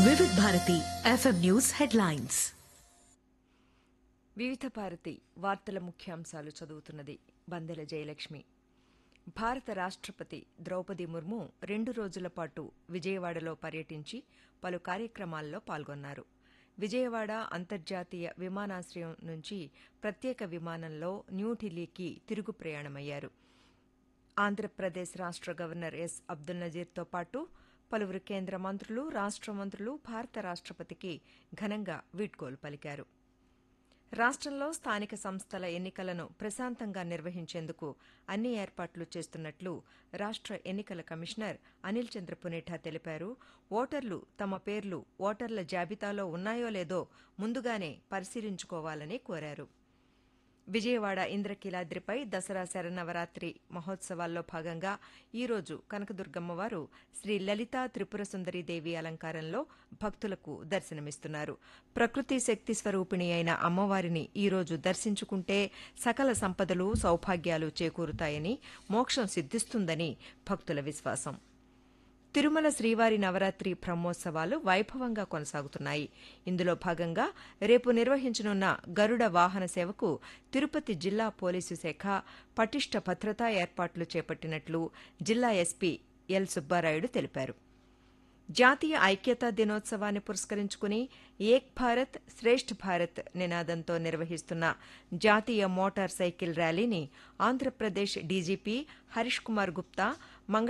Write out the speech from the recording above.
Vividh Bharati FM news headlines Vividh Bharati వార్తల ముఖ్యాంశాలు చదువుతున్నది బందెల జయలక్ష్మి భారత రాష్ట్రపతి ద్రౌపది ముర్ము రెండు రోజుల పాటు విజయవాడలో పర్యటించి పలు కార్యక్రమాల్లో పాల్గొన్నారు విజయవాడ అంతర్జాతీయ విమానాశ్రయం నుంచి ప్రత్యేక విమానంలో న్యూఢిల్లీకి తిరుగు ప్రయాణమయ్యారు ఆంధ్రప్రదేశ్ రాష్ట్ర గవర్నర్ ఎస్ అబ్దుల్ నజీర్తో పాటు పలువురు కేంద్ర మంత్రులు రాష్ట్ర మంత్రులు భారత రాష్ట్రపతికి ఘనంగా వీడ్కోలు పలికారు రాష్ట్రంలో స్థానిక సంస్థల ఎన్నికలను ప్రశాంతంగా నిర్వహించేందుకు అన్ని ఏర్పాట్లు చేస్తున్నట్లు రాష్ట్ర ఎన్నికల కమిషనర్ అనిల్ చంద్ర పునేఠా తెలిపారు ఓటర్లు తమ పేర్లు ఓటర్ల జాబితాలో ఉన్నాయో లేదో ముందుగానే పరిశీలించుకోవాలని కోరారు విజయవాడ ఇంద్రకీలాద్రిపై దసరా శరన్నవరాత్రి మహోత్సవాల్లో భాగంగా ఈరోజు కనకదుర్గమ్మవారు శ్రీ లలితా త్రిపుర సుందరీదేవి అలంకారంలో భక్తులకు దర్శనమిస్తున్నారు ప్రకృతి శక్తి స్వరూపిణి అయిన అమ్మవారిని ఈరోజు దర్శించుకుంటే సకల సంపదలు సౌభాగ్యాలు చేకూరుతాయని మోక్షం సిద్ధిస్తుందని భక్తుల విశ్వాసం తిరుమల శ్రీవారి నవరాత్రి బ్రహ్మోత్సవాలు వైభవంగా కొనసాగుతున్నాయి ఇందులో భాగంగా రేపు నిర్వహించనున్న గరుడ వాహన సేవకు తిరుపతి జిల్లా పోలీసు శాఖ పటిష్ట భద్రతా ఏర్పాట్లు చేపట్టినట్లు జిల్లా ఎస్పీ ఎల్ సుబ్బారాయుడు తెలిపారు జాతీయ ఐక్యతా దినోత్సవాన్ని పురస్కరించుకుని ఏక్ భారత్ శ్రేష్ఠ్ భారత్ నినాదంతో నిర్వహిస్తున్న జాతీయ మోటార్ సైకిల్ ర్యాలీని ఆంధ్రప్రదేశ్ డీజీపీ హరీష్ కుమార్ గుప్తా మంగళ